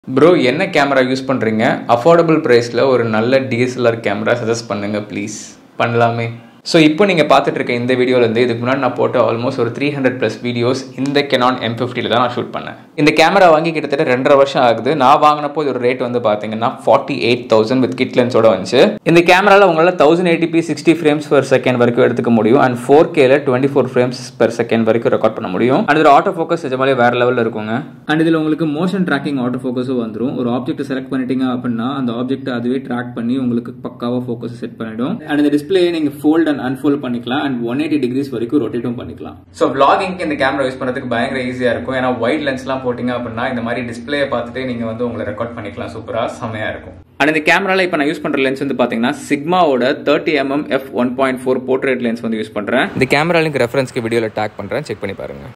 bro என்ன camera use பண்ணுறீங்க affordable ப்ரைஸில் ஒரு நல்ல டிஎஸ்எல்ஆர் கேமரா சஜஸ்ட் பண்ணுங்கள் ப்ளீஸ் பண்ணலாமே ஸோ இப்போ நீங்கள் பார்த்துட்டு இருக்க இந்த வீடியோலேருந்து இதுக்கு முன்னாடி நான் போட்ட ஆல்மோஸ்ட் ஒரு த்ரீ ஹண்ட்ரட் ப்ளஸ் வீடியோஸ் இந்த கெனான் எம் ஃபிஃப்டியில் தான் நான் ஷூட் பண்ணேன் இந்த கேமரா வாங்கி கிட்டத்தட்ட ரெண்டரை வருஷம் ஆகுது நான் வாங்கினப்போ இதோட ரேட் வந்து பார்த்தீங்கன்னா forty eight thousand with kit லென்ஸோட வந்துச்சு இந்த கேமராவில் உங்களால் thousand eighty p sixty frames per second வரைக்கும் எடுத்துக்க முடியும் அண்ட் ஃபோர் கேல twenty four frames per second வரைக்கும் ரெக்கார்ட் பண்ண முடியும் அண்ட் இதோட ஆட்டோ ஃபோக்கஸ் நிஜமாலே வேற லெவலில் இருக்குங்க அண்ட் இதில் உங்களுக்கு மோஷன் ட்ராக்கிங் ஆட்டோ ஃபோக்கஸும் வந்துடும் ஒரு ஆப்ஜெக்ட் செலக்ட் பண்ணிட்டீங்க அப்படின்னா அந்த ஆப்ஜெக்ட் அதுவே ட்ராக் பண்ணி உங்களுக்கு பக்காவாக ஃபோக்கஸ் செட் பண்ணிடும் அண்ட் இந்த டிஸ்பிளே நீங்கள் ஃபோல்ட் அண்ட் அன்ஃபோல்ட் பண்ணிக்கலாம் அண்ட் ஒன் எயிட்டி டிகிரிஸ் வரைக்கும் ரொட்டேட்டும் பண்ணிக்கலாம் ஸோ vloggingக்கு இந்த கேமரா யூஸ் பண்ணுறதுக்கு பயங்கர ஈஸியாக இருக்கும் ஏன்னா ஒயிட் லென்ஸ்லாம் போட்டிங்க அப்படின்னா இந்த மாதிரி டிஸ்பிளே பார்த்துட்டு நீங்கள் வந்து உங்களை ரெக்கார்ட் பண்ணிக்கலாம் சூப்பராக செம்மையாக இருக்கும் அண்ட் இந்த கேமரால இப்போ நான் யூஸ் பண்ற லென்ஸ் வந்து பாத்தீங்கன்னா சிக்மாவோட thirty mm f one point four portrait lens வந்து யூஸ் பண்றேன் இந்த கேமரா லிங்க் ரெஃபரன்ஸ்க்கு வீடியோல டேக் பண்றேன் செக் பண்ணி பாருங்க